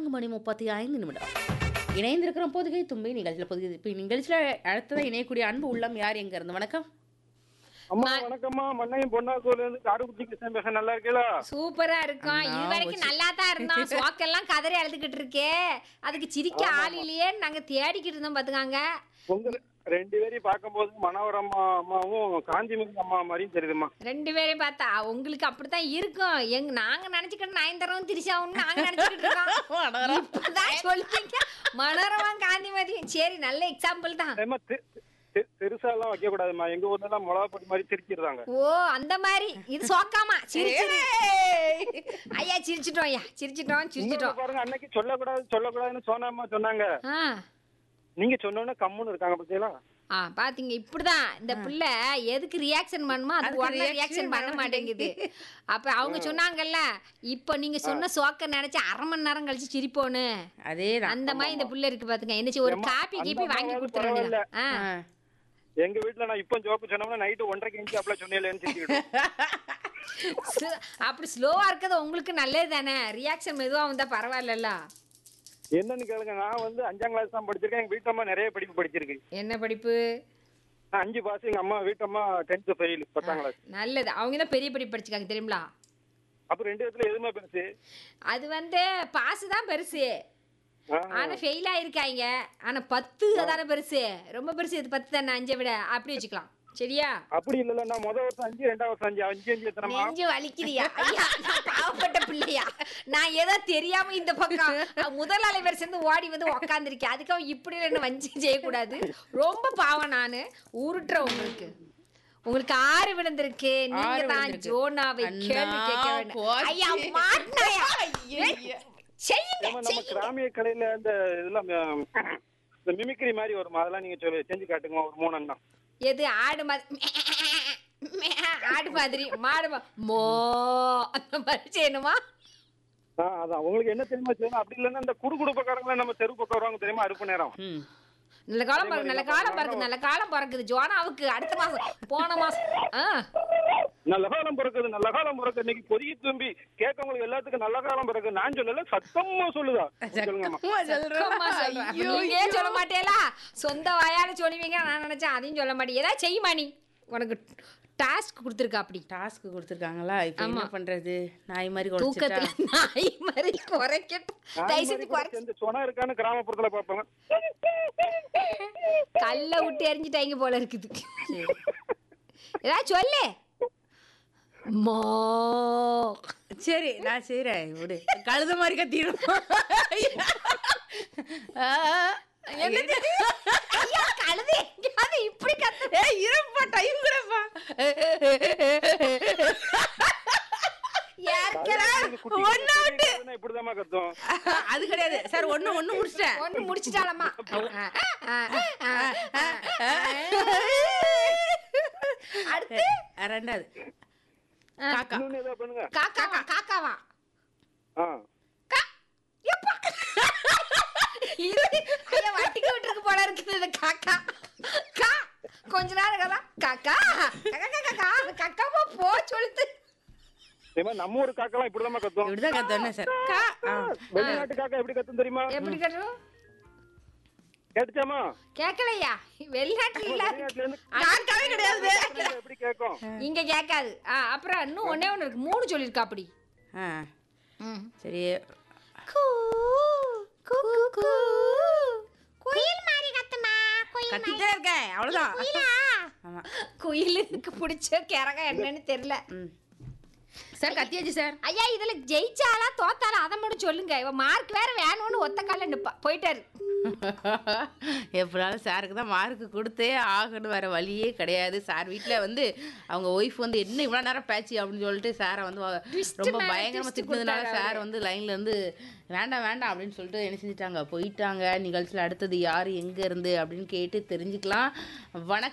நான்கு மணி முப்பத்தி ஐந்து நிமிடம் இணைந்திருக்கிறோம் பொதுகை தும்பி நிகழ்ச்சியில் பொதுகை இப்போ நிகழ்ச்சியில் அடுத்ததான் இணையக்கூடிய அன்பு உள்ளம் யார் எங்க இருந்து வணக்கம் அம்மா வணக்கம்மா மண்ணையும் பொன்னாக்கூர்ல இருந்து காடுகுட்டி கிருஷ்ணன் பேச நல்லா இருக்கீங்களா சூப்பரா இருக்கும் அண்ணா, இது வரைக்கும் போச்சு. நல்லா தான் இருந்தோம் சோக்கெல்லாம் கதறி அழுதுகிட்டு இருக்கே அதுக்கு சிரிக்க ஆள் இல்லையே நாங்க தேடிக்கிட்டு இருந்தோம் பாத்துக்காங்க உங்க ரெண்டு பேரையும் பார்க்கும்போது மனோரம்மா அம்மாவும் காந்திமதி அம்மா மாதிரியும் தெரியுதுமா ரெண்டு பேரையும் பார்த்தா உங்களுக்கு அப்படித்தான் இருக்கும் எங்க நாங்க நினைச்சுக்கிட்டு நயன்தரவும் திரிசாவும் நாங்க நினைச்சுக்கிட்டு இருக்கோம் இப்பதான் சொல்லிட்டீங்க மனோரமா காந்திமதி சரி நல்ல எக்ஸாம்பிள் தான் ஏம்மா தெ- தெ- பெருசா எல்லாம் வைக்க கூடாதுமா எங்க ஊர்ல எல்லாம் மிளகா பொடி மாதிரி சிரிச்சிருந்தாங்க ஓ அந்த மாதிரி இது சோக்காமா சிரிச்சிரு ஐயா சிரிச்சிட்டோம் ஐயா சிரிச்சிட்டோம் இன்னொன்னு சிரிச்சிட்டோம் பாருங்க அன்னைக்கு சொல்லக்கூடாது சொல்லக்கூடாதுன்னு சோனாம்மா சொன்னாங்க ஆ நீங்க சொன்னோன்னே கம்முன்னு இருக்காங்க பத்தியெல்லாம் ஆ பாத்தீங்க இப்படிதான் இந்த பிள்ளை எதுக்கு ரியாக்ஷன் பண்ணுமோ அது அதுக்கு உடனே reaction ரியாக்ஷன் பண்ண பண்ண மாட்டேங்குது அப்ப அவங்க சொன்னாங்கல்ல இப்ப நீங்க சொன்ன சோக்க நினைச்சு அரை மணி நேரம் கழிச்சு சிரிப்போன்னு அதே தான் அந்த மாதிரி இந்த புள்ள இருக்கு பாத்துங்க என்னச்சு ஒரு ஏம்மா, காப்பி அந்த கீப்பி வாங்கி அம்மாவாவது கொடுத்துற வேண்டியது பரவாயில்ல. ஆ எங்க வீட்டுல நான் இப்போ ஜோக்கு சொன்னோம்னா நைட்டு ஒன்றரை இன்ச்சு அப்பல சொன்னேன்னு சிரிச்சுக்கிட்டு சு- அப்படி ஸ்லோவா இருக்கிறது உங்களுக்கு நல்லது தானே ரியாக்ஷன் மெதுவா வந்தா பரவாயில்லல்ல என்னன்னு கேளுங்க நான் வந்து அஞ்சாம் கிளாஸ் தான் படிச்சிருக்கேன் எங்க வீட்டம்மா நிறைய படிப்பு படிச்சிருக்கு என்ன படிப்பு நான் அஞ்சு பாஸ் எங்க அம்மா வீட்டம்மா டென்த் ஃபெயில் பத்தாம் கிளாஸ் நல்லது அவங்க தான் பெரிய படிப்பு படிச்சுக்காங்க தெரியுங்களா அப்ப ரெண்டு இடத்துல எதுவுமே பெருசு அது வந்து பாசு தான் பெருசு ஆ. ஆனா ஃபெயில் ஆயிருக்காங்க ஆனா பத்து தானே பெருசு ரொம்ப பெருசு இது பத்து தானே அஞ்சை விட அப்படி வச்சுக்கலாம் சரியா அப்படி இல்ல நான் முத வருஷம் அஞ்சு ரெண்டாவது வருஷம் அஞ்சு அஞ்சு அஞ்சு எத்தனமா நெஞ்சு வலிக்குதியா ஐயா நான் பாவப்பட்ட பிள்ளையா நான் ஏதோ தெரியாம இந்த பக்கம் முதலாளி பேர் சேர்ந்து ஓடி வந்து உக்காந்துருக்கேன் அதுக்காக இப்படி என்ன வஞ்சி செய்யக்கூடாது ரொம்ப பாவம் நானு உருட்டுறேன் உங்களுக்கு உங்களுக்கு ஆறு விழுந்திருக்கு நீங்க ஆறு தான் விழுந்திருக்கு. ஜோனாவை கேள்வி அண்ணா, கேட்க வேண்டும் போச்சு. ஐயா மாட்டினாயா செய்யுங்க ஏம்மா, நம்ம செய்யுங்க கிராமிய கலையில இந்த இதெல்லாம் ஆம், இந்த மிமிக்ரி மாதிரி வருமா அதெல்லாம் நீங்க சொல்லு செஞ்சு காட்டுங்க ஒரு மூணு அண்ணா எது ஆடு மாதிரி ஆடு மாதிரி மாடு மா- மோ அந்த மாதிரி செய்யணுமா ஆ, அதான் உங்களுக்கு என்ன தெரியுமா செய்யணும் அப்படி இல்லைன்னா இந்த குடு குடுப்பக்காரங்கள நம்ம தெரு பக்கம் வருவாங்க தெரியுமா அறுப்பு நேரம் ம் நல்ல காலம் பிறகு நல்ல காலம் பிறகு நல்ல காலம் பிறக்குது ஜோனாவுக்கு அடுத்த மாசம் போன மாசம் ஆ நல்ல காலம் பிறக்குது நல்ல காலம் பிறக்கு இன்னைக்கு பொதுகி தும்பி கேட்கவங்களுக்கு எல்லாத்துக்கும் நல்ல காலம் பிறகு நான் சொல்லல சத்தமா சொல்லுதா சொல்லுங்கம்மா சும்மா அக்கம்மா சொல்றேன். ஐயோ, நீங்க ஏன் சொல்ல மாட்டேலா சொந்த வாயால சொல்லுவீங்க நான் நினைச்சேன் அதையும் சொல்ல மாட்டேன் ஏதாவது செய்யுமா நீ உனக்கு டாஸ்க் கொடுத்துருக்கா அப்படி டாஸ்க் கொடுத்துருக்காங்களா இப்போ என்ன ஆமா. பண்றது நாய் மாதிரி குறைச்சிட்டா தூக்கத்துல நாய் மாதிரி குறைக்கட்டும் தயவு செஞ்சு குறை சேர்ந்து சொனா இருக்கான்னு கிராமப்புறத்துல பார்ப்பாங்க கல்ல விட்டு எரிஞ்சிட்டாங்க போல இருக்குது ஏதாவது சொல்லு மோ சரி நான் செய்றேன் விடு கழுத மாதிரி கத்திடும் ஆ, என்னது? ஐயா, கழுதை எங்கேயாவது இப்படி கத்து ஏய் இருப்பா டைம் கூடப்பா யாருக்கெல்லாம் ஒண்ணு விட்டு. இப்படிதாம்மா கத்தும் அது கிடையாது சார் ஒண்ணு ஒண்ணு முடிச்சிட்டேன் ஒண்ணு முடிச்சிட்டாலம்மா அடுத்து அஹ், ரெண்டாவது காக்கா இன்னொன்னு ஏதாவது பண்ணுங்க காக்காவா காக்காவா ஆ கா எப்பா இது ஐயா வட்டிக்கு விட்டுருக்கு போல இருக்குது இந்த காக்கா கா கொஞ்ச நேரம் கதா காக்கா காக்கா காக்கா காக்காவா போ சொல்லுது ஏம்மா, நம்ம ஊர் காக்கெல்லாம் இப்படிதாம்மா கத்தும் இப்படிதான் கத்தோன்னு சார் கா ஆ. வெளிநாட்டு காக்கா எப்படி கத்தும் தெரியுமா எப்படி கட்டுறோம் கேட்டுச்சாமா கேட்கலையா வெளிநாட்டுல இல்ல வெளிநாட்டுல இருந்து காக்காவே கிடையாது எப்படி கேட்கும் இங்க கேட்காது ஆ அப்புறம் இன்னும் ஒண்ணே ஒண்ணு இருக்கு மூணு சொல்லிருக்கா அப்படி ஆ ம் சரி கூ கூ கூ குயில் மாதிரி கத்துமா குயில் கத்திட்டே இருக்கேன் அவ்வளவுதான் ஆமா குயிலுக்கு பிடிச்ச கிறக என்னன்னு தெரியல ம் சார் கத்தியாச்சு சார் ஐயா இதுல ஜெயிச்சாலா தோத்தாலா அதை மட்டும் சொல்லுங்க இவ மார்க் வேற வேணும்னு ஒத்த கால நிப்பா போயிட்டாரு எப்படினாலும் சாருக்கு தான் மார்க் கொடுத்தே ஆகணும் வேற வழியே கிடையாது சார் வீட்டில் வந்து அவங்க ஒய்ஃப் வந்து என்ன இவ்வளோ நேரம் பேச்சு அப்படின்னு சொல்லிட்டு சாரை வந்து வ- Twist ரொம்ப மேல பயங்கரமாக twist திட்டினதுனால கொடுத்தாரு சார் வந்து லைன்ல இருந்து வேண்டாம் வேண்டாம் அப்படின்னு சொல்லிட்டு என்ன செஞ்சிட்டாங்க போயிட்டாங்க நிகழ்ச்சியில் அடுத்தது யார் எங்கே இருந்து அப்படின்னு கேட்டு தெரிஞ்சுக்கலாம் வணக்கம்